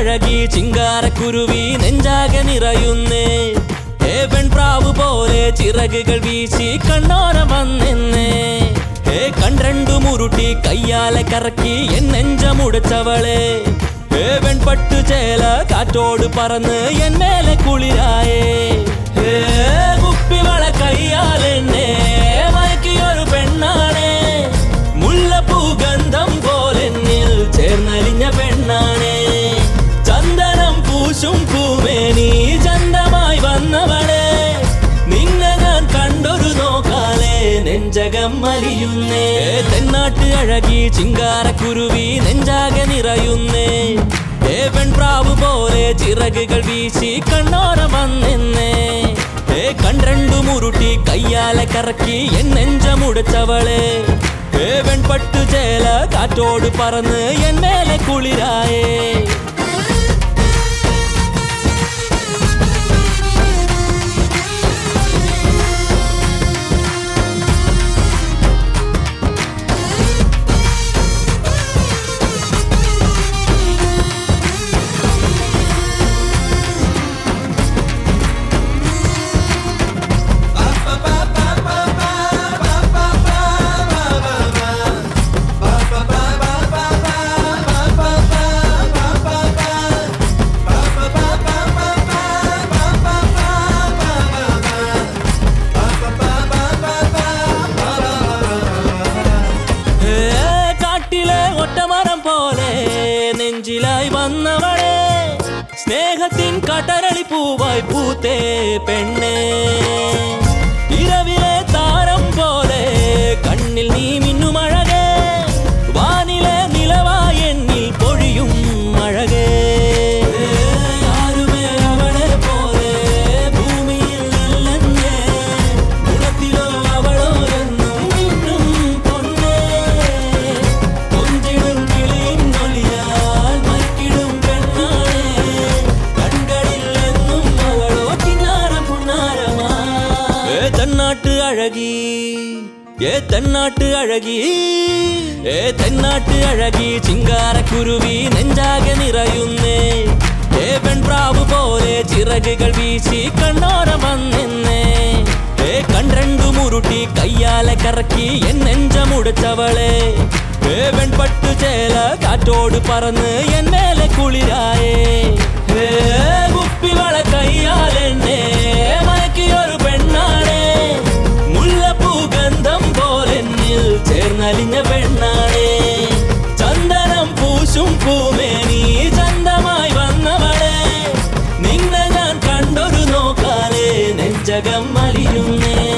അഴകി ചിങ്കാരക്കുരുവി നെഞ്ചാകെ നിറയുന്നേ ഏ പെൺപ്രാവ് പോലെ ചിറകുകൾ വീശി കണ്ണോരം വന്നെന്നേ ഏ കൺരണ്ടു മുരുട്ടി കയ്യാലെ കറക്കി എൻ നെഞ്ചമുടച്ചവളെ ഏ വെൺപട്ടു ചേല കാറ്റോട് പറന്ന് എൻ മേലെ കുളിരായേ ഏ കുപ്പിവള കയ്യാലെന്നെ മയക്കിയൊരു പെണ്ണാണേ മുല്ലപ്പൂ ഗന്ധം പോലെന്നിൽ ചേർന്നലിഞ്ഞ പെണ്ണാണേ ചന്ദനം പൂശും പൂമേനി ചന്തമായി വന്നവളെ നിന്നെ ഞാൻ കണ്ടൊരു നോക്കാലേ നെഞ്ചകം മലിയുന്നേ തെന്നാട്ട് അഴകി ചിങ്കാരക്കുരുവി നെഞ്ചാകെ നിറയുന്നേ ഏ പെൺപ്രാവ് പോലെ ചിറകുകൾ വീശി കണ്ണോരം വന്നെന്നേ ഏ കൺരണ്ടു മുരുട്ടി കയ്യാലെ കറക്കി എൻ നെഞ്ചമുടച്ചവളെ ഏ വെൺപട്ടു ചേല കാറ്റോട് പറന്ന് എൻ മേലെ കുളിരായേ ഏ, കാട്ടിലെ ഒറ്റമരം പോലെ നെഞ്ചിലായി വന്നവളെ സ്നേഹത്തിൻ കട്ടരളി പൂവായി പൂത്തേ പെണ്ണേ ഇരവിലെ താരം പോലെ കണ്ണിൽ നീ മിന്നുമഴകേ വാനിലെ നിലവായി എന്നിൽ പൊഴിയും അഴകേ ആരുമേ അവളെ പോലെ ഭൂമിയിൽ ഇല്ലെന്നേ ഗുണത്തിലോ അവളോ എന്നും മിന്നും പൊന്നേ കൊഞ്ചിടും കിളിയും നൊലിയാൽ മയക്കിടും പെണ്ണാണേ കൺകളിൽ എന്നും അവളോ കിന്നാരം പുന്നാരമാ ഏ തന്നാട്ട് അഴകി ഏ തന്നാട്ട് അഴകി ഏ തെന്നാട്ട് അഴകി ചിങ്കാരക്കുരുവി നെഞ്ചാകെ നിറയുന്നേ ഏ പെൺപ്രാവ് പോലെ ചിറകുകൾ വീശി കണ്ണോരം വന്നെന്നേ ഏ കൺരണ്ടു മുരുട്ടി കയ്യാലെ കറക്കി എൻ നെഞ്ചമുടച്ചവളെ ഏ വെൺപട്ടു ചേല കാറ്റോട് പറന്ന് എൻ മേലെ കുളിരായേ ഏ കുപ്പിവള കയ്യാലെന്നെ മയക്കിയൊരു പെണ്ണാണേ മുല്ലപ്പൂ ഗന്ധം പോലെന്നിൽ ചേർന്നലിഞ്ഞ പെണ്ണാണേ ചന്ദനം പൂശും പൂമേനി ചന്തമായി വന്നവളെ നിന്നെ ഞാൻ കണ്ടൊരു നോക്കാലേ നെഞ്ചകം മലിയുന്നേ